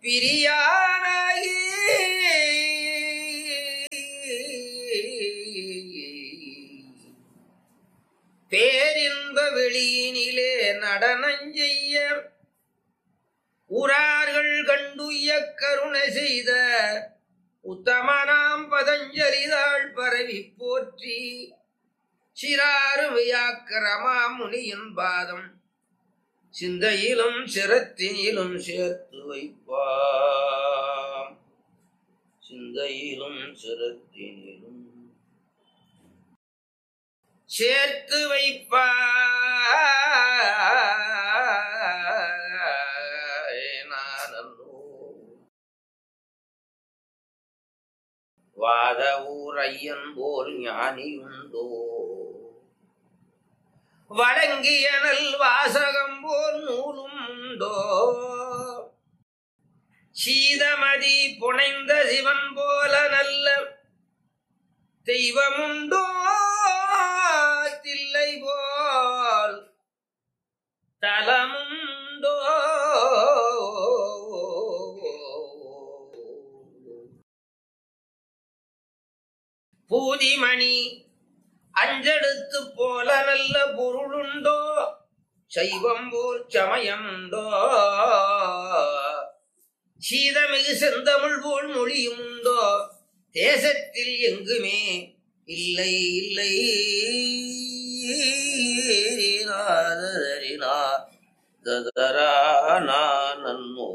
பிரியானாகி பேரின்ப வெளியினிலே நடனஞ்செய்ய உரார்கள் கண்டுய்ய கருணை செய்த உத்தமனாம் பதஞ்சலிதாள் பரவி போற்றி சிறாருமையாக்கிரமா முனியின் பாதம் சிந்தையிலும் சிரத்தினிலும் சேர்த்து வைப்பாம் சிந்தையிலும் சிரத்தினிலும் சேர்த்து வைப்பானோ வாத ஊர் ஐயன் போல் ஞானியுண்டோ வழங்கியனல் வாசகம் போல் நூலும் உண்டோ சீதமதி புனைந்த சிவன் போல நல்ல தெய்வமுண்டோ தில்லை போல் தலமுண்டோ பூதிமணி அஞ்செடுத்து போல நல்ல பொருளுண்டோ சைவம் போல் சமயம் உண்டோ சீதமிகு செந்தமிழ் போல் மொழியும் உண்டோ தேசத்தில் எங்குமே இல்லை இல்லை நாதரினா ததரா நன்னோ